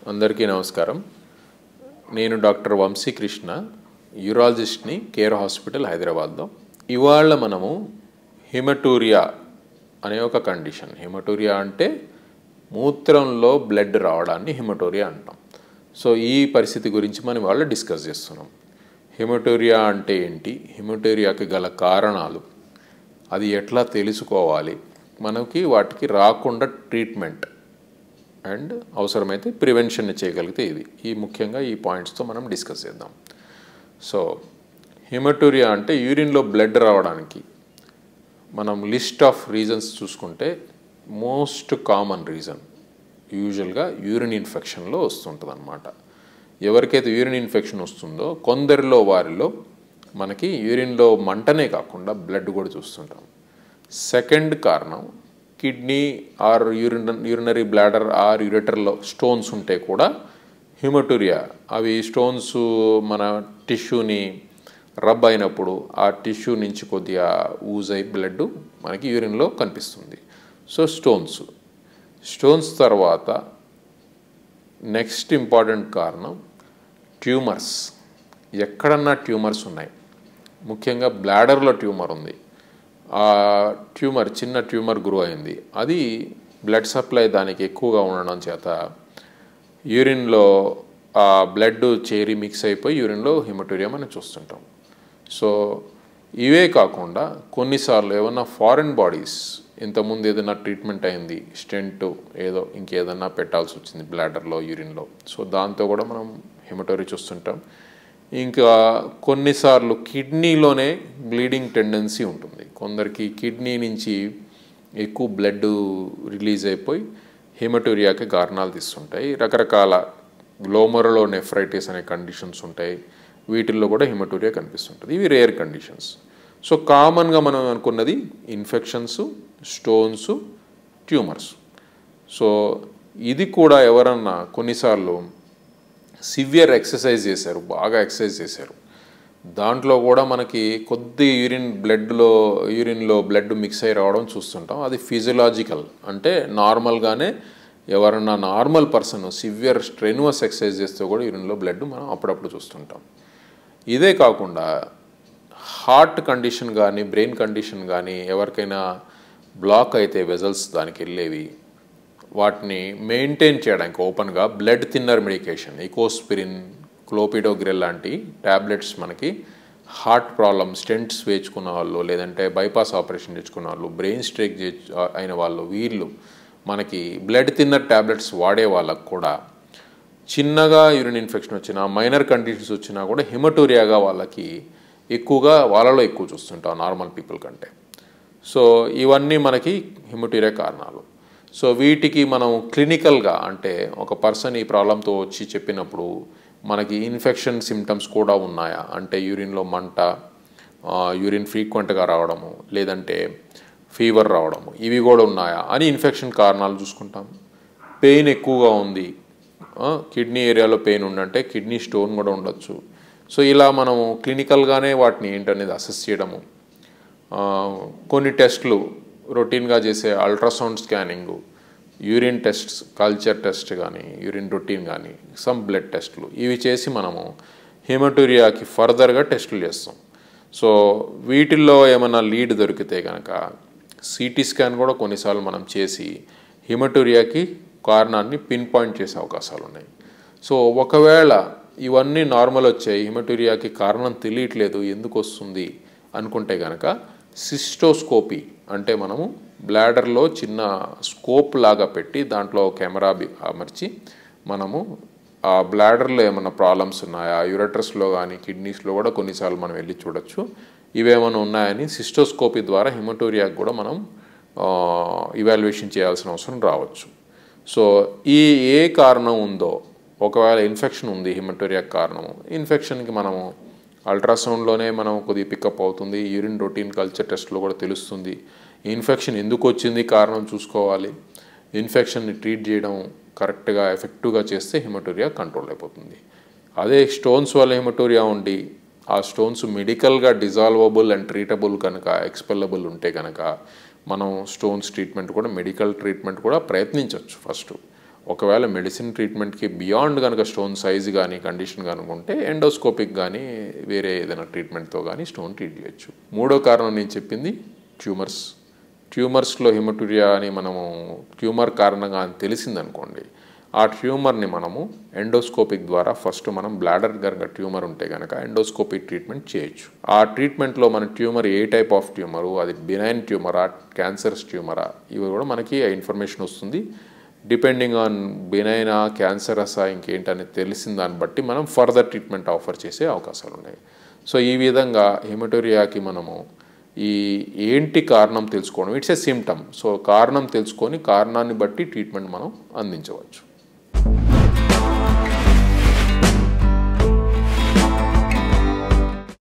అందరికీ నమస్కారం నేను డాక్టర్ వంశీకృష్ణ యూరాలజిస్ట్ని కేర్ హాస్పిటల్ హైదరాబాద్లో ఇవాళ మనము హిమటూరియా అనే ఒక కండిషన్ హిమటూరియా అంటే మూత్రంలో బ్లడ్ రావడాన్ని హిమటోరియా అంటాం సో ఈ పరిస్థితి గురించి మనం ఇవాళ డిస్కస్ చేస్తున్నాం హిమటోరియా అంటే ఏంటి హిమటోరియాకి గల కారణాలు అది ఎట్లా తెలుసుకోవాలి మనకి వాటికి రాకుండా ట్రీట్మెంట్ అండ్ అవసరమైతే ప్రివెన్షన్ చేయగలిగితే ఇది ఈ ముఖ్యంగా ఈ పాయింట్స్తో మనం డిస్కస్ చేద్దాం సో హిమటోరియా అంటే యూరిన్లో బ్లడ్ రావడానికి మనం లిస్ట్ ఆఫ్ రీజన్స్ చూసుకుంటే మోస్ట్ కామన్ రీజన్ యూజువల్గా యూరిన్ ఇన్ఫెక్షన్లో వస్తుంటుంది అనమాట ఎవరికైతే యూరిన్ ఇన్ఫెక్షన్ వస్తుందో కొందరిలో వారిలో మనకి యూరిన్లో మంటనే కాకుండా బ్లడ్ కూడా చూస్తుంటాం సెకండ్ కారణం kidney or urine urinary bladder or యూరిటర్లో స్టోన్స్ ఉంటే కూడా హిమటూరియా అవి స్టోన్స్ మన టిష్యూని రబ్ అయినప్పుడు ఆ టిష్యూ నుంచి కొద్దిగా ఊజ్ అయి బ్లడ్ మనకి యూరిన్లో కనిపిస్తుంది సో స్టోన్స్ స్టోన్స్ తర్వాత నెక్స్ట్ ఇంపార్టెంట్ కారణం ట్యూమర్స్ ఎక్కడన్నా ట్యూమర్స్ ఉన్నాయి ముఖ్యంగా బ్లాడర్లో ట్యూమర్ ఉంది ఆ ట్యూమర్ చిన్న ట్యూమర్ గ్రో అయింది అది బ్లడ్ సప్లై దానికి ఎక్కువగా ఉండడం చేత యూరిన్లో ఆ బ్లడ్ చేరి మిక్స్ అయిపోయి యూరిన్లో హిమటోరియా మనం చూస్తుంటాం సో ఇవే కాకుండా కొన్నిసార్లు ఏమన్నా ఫారిన్ బాడీస్ ఇంతకుముందు ఏదైనా ట్రీట్మెంట్ అయింది స్టెంట్ ఏదో ఇంకేదన్నా పెట్టాల్సి వచ్చింది బ్లాడర్లో యూరిన్లో సో దాంతో కూడా మనం హిమటోరీ చూస్తుంటాం ఇంకా కొన్నిసార్లు కిడ్నీలోనే బ్లీడింగ్ టెండెన్సీ ఉంటుంది కొందరికి కిడ్నీ నుంచి ఎక్కువ బ్లడ్ రిలీజ్ అయిపోయి హిమటోరియాకి కారణాలు తీస్తుంటాయి రకరకాల గ్లోమరలో నెఫ్రైటిస్ అనే కండిషన్స్ ఉంటాయి వీటిల్లో కూడా హిమటోరియా కనిపిస్తుంటుంది ఇవి రేర్ కండిషన్స్ సో కామన్గా మనం అనుకున్నది ఇన్ఫెక్షన్స్ స్టోన్స్ ట్యూమర్స్ సో ఇది కూడా ఎవరన్నా కొన్నిసార్లు సివియర్ ఎక్సర్సైజ్ చేశారు బాగా ఎక్సర్సైజ్ చేశారు దాంట్లో కూడా మనకి కొద్ది యూరిన్ బ్లడ్లో యూరిన్లో బ్లడ్ మిక్స్ అయి రావడం చూస్తుంటాం అది ఫిజియలాజికల్ అంటే నార్మల్గానే ఎవరన్నా normal person severe strenuous exercise చేస్తే కూడా యూరిన్లో బ్లడ్ మనం అప్పుడప్పుడు చూస్తుంటాం ఇదే కాకుండా హార్ట్ కండిషన్ కానీ బ్రెయిన్ కండిషన్ కానీ ఎవరికైనా బ్లాక్ అయితే వెజల్స్ దానికి వెళ్ళేవి వాటిని మెయింటైన్ చేయడానికి ఓపెన్గా blood thinner medication Ecosprin clopidogrel లాంటి ట్యాబ్లెట్స్ మనకి హార్ట్ ప్రాబ్లమ్ స్టెంట్స్ వేసుకున్న వాళ్ళు లేదంటే బైపాస్ ఆపరేషన్ చేసుకున్న వాళ్ళు బ్రెయిన్ స్ట్రేక్ అయిన వాళ్ళు వీళ్ళు మనకి బ్లడ్ థిన్నర్ ట్యాబ్లెట్స్ వాడే వాళ్ళకు కూడా చిన్నగా యూరిన్ ఇన్ఫెక్షన్ వచ్చినా మైనర్ కండిషన్స్ వచ్చినా కూడా హిమటోరియాగా వాళ్ళకి ఎక్కువగా వాళ్ళలో ఎక్కువ చూస్తుంటాం నార్మల్ పీపుల్ కంటే సో ఇవన్నీ మనకి హిమటోరియా కారణాలు సో వీటికి మనం క్లినికల్గా అంటే ఒక పర్సన్ ఈ ప్రాబ్లంతో వచ్చి చెప్పినప్పుడు మనకి ఇన్ఫెక్షన్ సిమ్టమ్స్ కూడా ఉన్నాయా అంటే యూరిన్లో మంట యూరిన్ ఫ్రీక్వెంట్గా రావడము లేదంటే ఫీవర్ రావడము ఇవి కూడా ఉన్నాయా అని ఇన్ఫెక్షన్ కారణాలు చూసుకుంటాం పెయిన్ ఎక్కువగా ఉంది కిడ్నీ ఏరియాలో పెయిన్ ఉందంటే కిడ్నీ స్టోన్ కూడా ఉండొచ్చు సో ఇలా మనము క్లినికల్గానే వాటిని ఏంటనేది అసెస్ చేయడము కొన్ని టెస్ట్లు రొటీన్గా చేసే ultrasound scanning urine tests culture test కానీ యూరిన్ రొటీన్ కానీ సమ్ బ్లడ్ టెస్ట్లు ఇవి చేసి మనము హిమటోరియాకి ఫర్దర్గా టెస్టులు చేస్తాం సో వీటిల్లో ఏమైనా లీడ్ దొరికితే కనుక సిటీ స్కాన్ కూడా కొన్నిసార్లు మనం చేసి హిమటోరియాకి కారణాన్ని పిన్ పాయింట్ చేసే అవకాశాలు ఉన్నాయి సో ఒకవేళ ఇవన్నీ నార్మల్ వచ్చాయి హిమటోరియాకి కారణం తెలియట్లేదు ఎందుకు వస్తుంది అనుకుంటే కనుక సిస్టోస్కోపీ అంటే మనము బ్లాడర్లో చిన్న స్కోప్ లాగా పెట్టి దాంట్లో కెమెరా అమర్చి మనము ఆ బ్లాడర్లో ఏమైనా ప్రాబ్లమ్స్ ఉన్నాయా యూరటర్స్లో కానీ కిడ్నీస్లో కూడా కొన్నిసార్లు మనం వెళ్ళి చూడొచ్చు ఇవేమైనా ఉన్నాయని సిస్టోస్కోపీ ద్వారా హిమటోరియాకి కూడా మనం ఇవాల్యుయేషన్ చేయాల్సిన అవసరం రావచ్చు సో ఈ ఏ కారణం ఉందో ఒకవేళ ఇన్ఫెక్షన్ ఉంది హిమటోరియా కారణము ఇన్ఫెక్షన్కి మనము అల్ట్రాసౌండ్లోనే మనం కొద్దిగా పికప్ అవుతుంది యూరిన్ రొటీన్ కల్చర్ టెస్ట్లో కూడా తెలుస్తుంది ఇన్ఫెక్షన్ ఎందుకు వచ్చింది కారణం చూసుకోవాలి ఇన్ఫెక్షన్ని ట్రీట్ చేయడం కరెక్ట్గా ఎఫెక్టివ్గా చేస్తే హిమటోరియా కంట్రోల్ అయిపోతుంది అదే స్టోన్స్ వల్ల హిమటోరియా ఉండి ఆ స్టోన్స్ మెడికల్గా డిజాల్వబుల్ అండ్ ట్రీటబుల్ కనుక ఎక్స్పెల్లబుల్ ఉంటే కనుక మనం స్టోన్స్ ట్రీట్మెంట్ కూడా మెడికల్ ట్రీట్మెంట్ కూడా ప్రయత్నించవచ్చు ఫస్ట్ ఒకవేళ మెడిసిన్ ట్రీట్మెంట్కి బియాండ్ కనుక స్టోన్ సైజ్ కానీ కండిషన్ కనుకుంటే ఎండోస్కోపిక్ కానీ వేరే ఏదైనా ట్రీట్మెంట్తో కానీ స్టోన్ ట్రీట్ చేయొచ్చు మూడో కారణం నేను చెప్పింది ట్యూమర్స్ ట్యూమర్స్లో హిమటూరియా అని మనము ట్యూమర్ కారణంగా అని తెలిసిందనుకోండి ఆ ట్యూమర్ని మనము ఎండోస్కోపిక్ ద్వారా ఫస్ట్ మనం బ్లాడర్ కనుక ట్యూమర్ ఉంటే కనుక ఎండోస్కోపిక్ ట్రీట్మెంట్ చేయొచ్చు ఆ ట్రీట్మెంట్లో మన ట్యూమర్ ఏ టైప్ ఆఫ్ ట్యూమరు అది బినైన్ ట్యూమరా క్యాన్సర్స్ ట్యూమరా ఇవి కూడా మనకి ఆ ఇన్ఫర్మేషన్ వస్తుంది డిపెండింగ్ ఆన్ బినైనా క్యాన్సరసా ఇంకేంటని తెలిసిన దాన్ని బట్టి మనం ఫర్దర్ ట్రీట్మెంట్ ఆఫర్ చేసే అవకాశాలు ఉన్నాయి సో ఈ విధంగా హిమటోరియాకి మనము ఈ ఏంటి కారణం తెలుసుకోవడం ఇట్స్ ఏ సిమ్టమ్ సో కారణం తెలుసుకొని కారణాన్ని బట్టి ట్రీట్మెంట్ మనం అందించవచ్చు